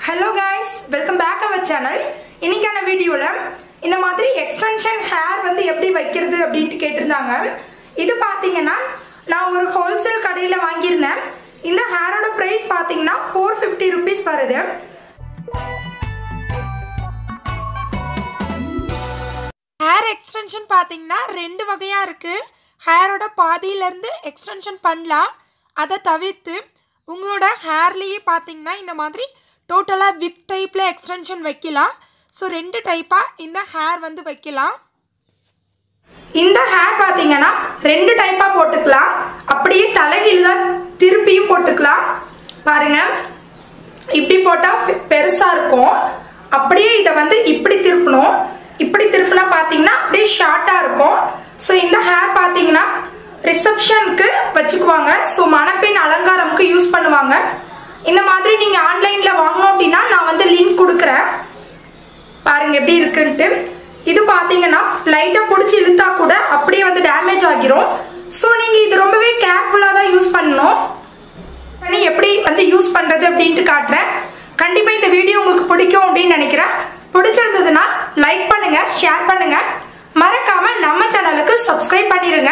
hello guys welcome back our channel இன்னைக்கான வீடியோவில் இந்த மாதிரி எக்ஸ்டென்ஷன் ஹேர் வந்து எப்படி வைக்கிறது அப்படின்ட்டு கேட்டிருந்தாங்க இது பார்த்தீங்கன்னா நான் ஒரு ஹோல்சேல் கடையில் வாங்கியிருந்தேன் இந்த ஹேரோட ப்ரைஸ் பார்த்தீங்கன்னா ஃபோர் ஃபிஃப்டி ருபீஸ் வருது ஹேர் எக்ஸ்டென்ஷன் பார்த்தீங்கன்னா ரெண்டு வகையாக இருக்குது ஹேரோட பாதியிலேருந்து எக்ஸ்டென்ஷன் பண்ணலாம் அதை தவிர்த்து உங்களோட ஹேர்லேயே பார்த்தீங்கன்னா இந்த மாதிரி டோட்டலாக விக் டைப்பில் எக்ஸ்டென்ஷன் வைக்கலாம் ஸோ ரெண்டு டைப்பாக இந்த ஹேர் வந்து வைக்கலாம் இந்த ஹேர் பார்த்தீங்கன்னா ரெண்டு டைப்பாக போட்டுக்கலாம் அப்படியே தலைகீழ் தான் திருப்பியும் போட்டுக்கலாம் பாருங்க இப்படி போட்டால் பெருசாக இருக்கும் அப்படியே இதை வந்து இப்படி திருப்பணும் இப்படி திருப்பினா பார்த்தீங்கன்னா அப்படியே ஷார்ட்டாக இருக்கும் ஸோ இந்த ஹேர் பார்த்தீங்கன்னா ரிசப்ஷனுக்கு வச்சுக்குவாங்க ஸோ மணப்பெண் அலங்காரமுக்கு யூஸ் பண்ணுவாங்க இந்த மாதிரி நீங்கள் ஆன்லைனில் வாங்கணும் அப்படின்னா நான் வந்து லிங்க் கொடுக்குறேன் பாருங்க எப்படி இருக்குன்ட்டு இது பார்த்தீங்கன்னா லைட்டாக பிடிச்சி இழுத்தா கூட அப்படியே வந்து டேமேஜ் ஆகிரும் ஸோ நீங்கள் இது ரொம்பவே கேர்ஃபுல்லாக தான் யூஸ் பண்ணணும் பண்ணி எப்படி வந்து யூஸ் பண்ணுறது அப்படின்ட்டு காட்டுறேன் கண்டிப்பாக இந்த வீடியோ உங்களுக்கு பிடிக்கும் அப்படின்னு நினைக்கிறேன் பிடிச்சிருந்ததுன்னா லைக் பண்ணுங்க ஷேர் பண்ணுங்க மறக்காம நம்ம சேனலுக்கு சப்ஸ்கிரைப் பண்ணிருங்க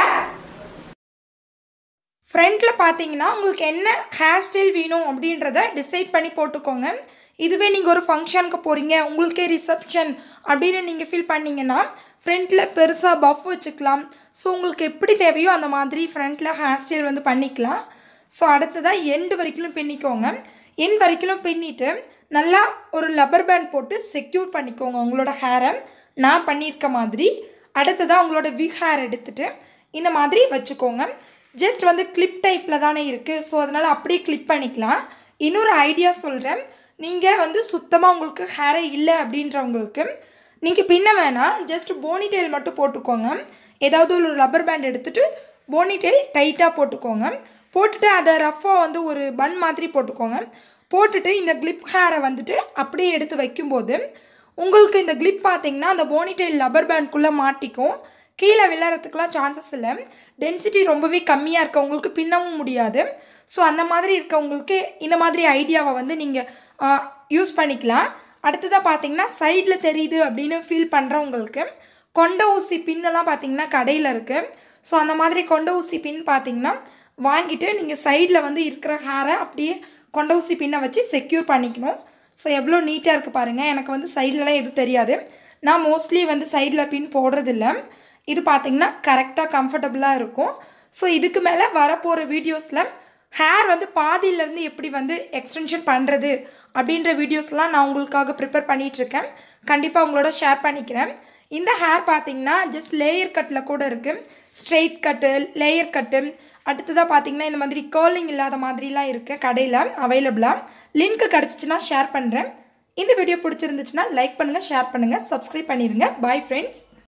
ஃப்ரண்ட்டில் பார்த்தீங்கன்னா உங்களுக்கு என்ன ஹேர் ஸ்டைல் வேணும் அப்படின்றத டிசைட் பண்ணி போட்டுக்கோங்க இதுவே நீங்கள் ஒரு ஃபங்க்ஷனுக்கு போகிறீங்க உங்களுக்கே ரிசப்ஷன் அப்படின்னு நீங்கள் ஃபீல் பண்ணீங்கன்னா ஃப்ரண்ட்டில் பெருசாக பஃப் வச்சுக்கலாம் ஸோ உங்களுக்கு எப்படி தேவையோ அந்த மாதிரி ஃப்ரண்ட்டில் ஹேர் ஸ்டைல் வந்து பண்ணிக்கலாம் ஸோ அடுத்ததாக எண்டு வரைக்கும் பின்னிக்கோங்க எண்ட் வரைக்கும் பின்னிட்டு நல்லா ஒரு லப்பர் பேண்ட் போட்டு செக்யூர் பண்ணிக்கோங்க உங்களோட ஹேரை நான் பண்ணியிருக்க மாதிரி அடுத்ததாக உங்களோட விக் ஹேர் எடுத்துகிட்டு இந்த மாதிரி வச்சுக்கோங்க ஜஸ்ட் வந்து கிளிப் டைப்பில் தானே இருக்குது ஸோ அதனால் அப்படியே கிளிப் பண்ணிக்கலாம் இன்னொரு ஐடியா சொல்கிறேன் நீங்கள் வந்து சுத்தமாக உங்களுக்கு ஹேரே இல்லை அப்படின்றவங்களுக்கு நீங்கள் பின்ன வேணாம் ஜஸ்ட் போனி டெயில் மட்டும் போட்டுக்கோங்க ஏதாவது ஒரு ரப்பர் பேண்ட் எடுத்துகிட்டு போனி டெயில் டைட்டாக போட்டுக்கோங்க போட்டுட்டு அதை ரஃப்பாக வந்து ஒரு பன் மாதிரி போட்டுக்கோங்க போட்டுட்டு இந்த கிளிப் ஹேரை வந்துட்டு அப்படியே எடுத்து வைக்கும்போது உங்களுக்கு இந்த கிளிப் பார்த்தீங்கன்னா அந்த போனிடெயில் லப்பர் பேண்ட்குள்ளே மாட்டிக்கும் கீழே விழறதுக்குலாம் சான்சஸ் இல்லை டென்சிட்டி ரொம்பவே கம்மியாக இருக்க உங்களுக்கு பின்னவும் முடியாது ஸோ அந்த மாதிரி இருக்கவங்களுக்கு இந்த மாதிரி ஐடியாவை வந்து நீங்கள் யூஸ் பண்ணிக்கலாம் அடுத்ததாக பார்த்தீங்கன்னா சைடில் தெரியுது அப்படின்னு ஃபீல் பண்ணுறவங்களுக்கு கொண்ட ஊசி பின்னெல்லாம் பார்த்தீங்கன்னா கடையில் இருக்குது ஸோ அந்த மாதிரி கொண்ட ஊசி பின் பார்த்தீங்கன்னா வாங்கிட்டு நீங்கள் சைடில் வந்து இருக்கிற ஹேரை அப்படியே கொண்ட ஊசி பின்னை வச்சு செக்யூர் பண்ணிக்கணும் ஸோ எவ்வளோ நீட்டாக இருக்குது பாருங்கள் எனக்கு வந்து சைட்லலாம் எதுவும் தெரியாது நான் மோஸ்ட்லி வந்து சைடில் பின் போடுறதில்ல இது பார்த்திங்கன்னா கரெக்டாக கம்ஃபர்டபுளாக இருக்கும் ஸோ இதுக்கு மேலே வரப்போகிற வீடியோஸில் ஹேர் வந்து பாதியிலேருந்து எப்படி வந்து எக்ஸ்டென்ஷன் பண்ணுறது அப்படின்ற வீடியோஸ்லாம் நான் உங்களுக்காக ப்ரிப்பேர் பண்ணிகிட்ருக்கேன் கண்டிப்பாக உங்களோட ஷேர் பண்ணிக்கிறேன் இந்த ஹேர் பார்த்தீங்கன்னா ஜஸ்ட் லேயர் கட்டில் கூட இருக்குது ஸ்ட்ரெயிட் கட்டு லேயர் கட்டு அடுத்ததாக பார்த்தீங்கன்னா இந்த மாதிரி கேர்லிங் இல்லாத மாதிரிலாம் இருக்குது கடையில் அவைலபிளாக லிங்க் கிடச்சிச்சின்னா ஷேர் பண்ணுறேன் இந்த வீடியோ பிடிச்சிருந்துச்சுன்னா லைக் பண்ணுங்கள் ஷேர் பண்ணுங்கள் சப்ஸ்கிரைப் பண்ணிடுங்க பாய் ஃப்ரெண்ட்ஸ்